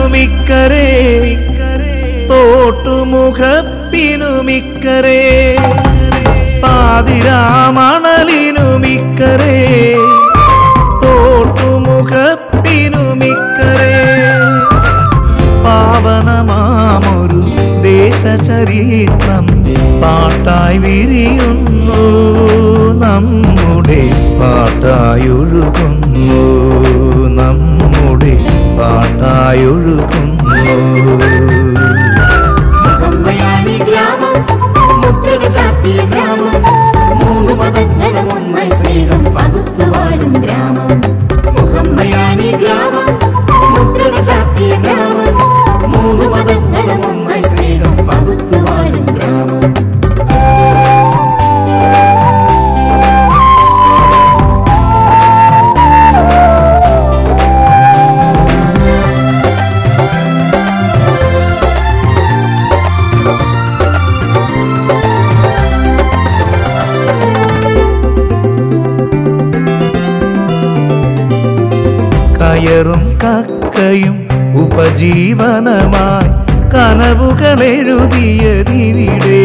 പാതിരാമണലിനുമിക്കരേ തോട്ടുമുഖപ്പിനുമിക്കരേ പാതിരാമണലിനുമിക്കരേ തോട്ടുമുഖപ്പിനുമിക്കരേ പാവനമാമൊരു ദേശചരിത്രം പാട്ടായി വിരിയുന്നു നമ്മുടെ പാട്ടായൊഴുകുന്നു നമ്മുടെ പാട്ടായൊഴുകുന്നു അമ്മയാണി ഗ്രാമം മുദ്രക ചാർത്തിയ ഗ്രാമം മൂന്ന് മതങ്ങളും ഒന്നായി സ്നേഹം പകുത്തു വാഴും ഗ്രാമം മുഹമ്മയാണി ഗ്രാമം മുദ്രക ചാർത്തിയ ഗ്രാമം മൂന്ന് മതങ്ങളും ഒന്നായി സ്നേഹം പകുത്തു വാഴും ഗ്രാമം കയറും കക്കയും ഉപജീവനമായി കനവുകൾ എഴുതിയതിവിടെ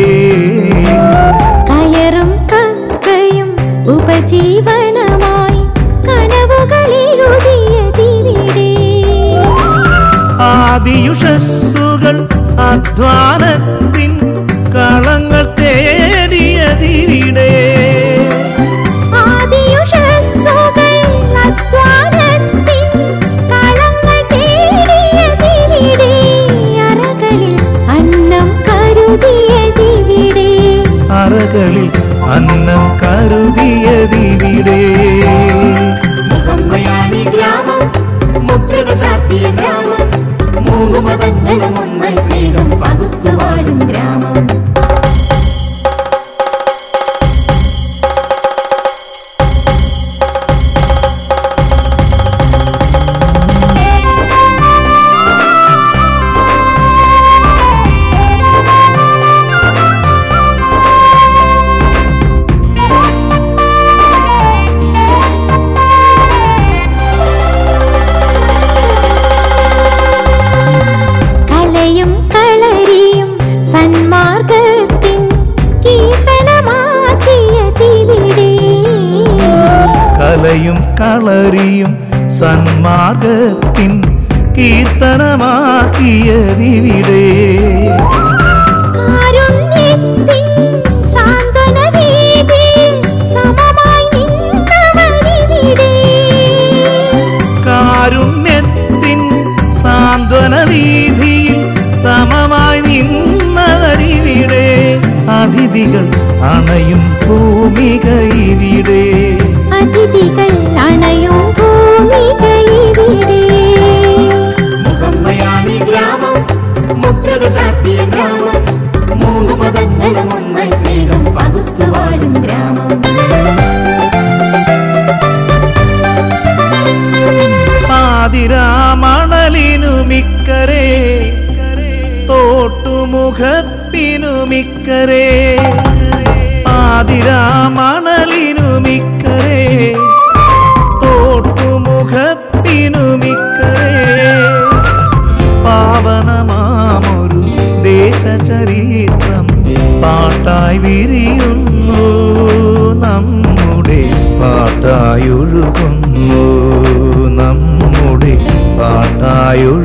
കയറും കക്കയും ഉപജീവനമായി കനവുകൾ എഴുതിയതിവിടെ ആദിയുഷസ്സുകൾ അധ്വാനത്തിൻ കളങ്ങൾ തേടിയതിവിടെ ആദിയുഷസ്സുകൾ അധ്വാനത്തിൻ കളങ്ങൾ തേടിയതിവിടെ അറകളിൽ അന്നം കരുതിയതിവിടെ അറകളിൽ അന്നം കരുതിയതിവിടെ മുഹമ്മയാണി ഗ്രാമം മുദ്രക ചാർത്തിയ ഗ്രാമം മൂന്ന് മതങ്ങളും ഒന്നായി സ്നേഹം പകുത്തു വാഴും ഗ്രാമം കലയും കളരിയും സന്മാർഗത്തിൻ കീർത്തനമാക്കിയതിവിടെ കലയും കളരിയും സന്മാർഗത്തിൻ കീർത്തനമാക്കിയതിവിടെ കാരുണ്യത്തിൻ സാന്ത്വനവേദിയിൽ സമമായി നിന്നവരിവിടെ കാരുണ്യത്തിൻ സാന്ത്വന വീതിയിൽ സമമായി നിന്നവരിവിടെ അതിഥികൾ അണയും ഭൂമിക ഇവിടെ അതിഥികൾ അണയും ഭൂമിക ഇവിടെ മുഹമ്മയാണി ഗ്രാമം മുദ്രക ചാർത്തിയ ഗ്രാമം മൂന്ന് മതങ്ങളും ഒന്നായി സ്നേഹം പകുത്തു വാഴും ഗ്രാമം പാതിരാമണലിനുമിക്കരേ തോട്ടുമുഖപ്പിനുമിക്കരേ പാതിരാമണലിനുമിക്കരേ തോട്ടുമുഖപ്പിനുമിക്കരേ പാവനമാമൊരു ദേശചരിത്രം പാട്ടായി വിരിയുന്നു നമ്മുടെ പാട്ടായൊഴുകുന്നു നമ്മുടെ പാട്ടായൊഴുകുന്നു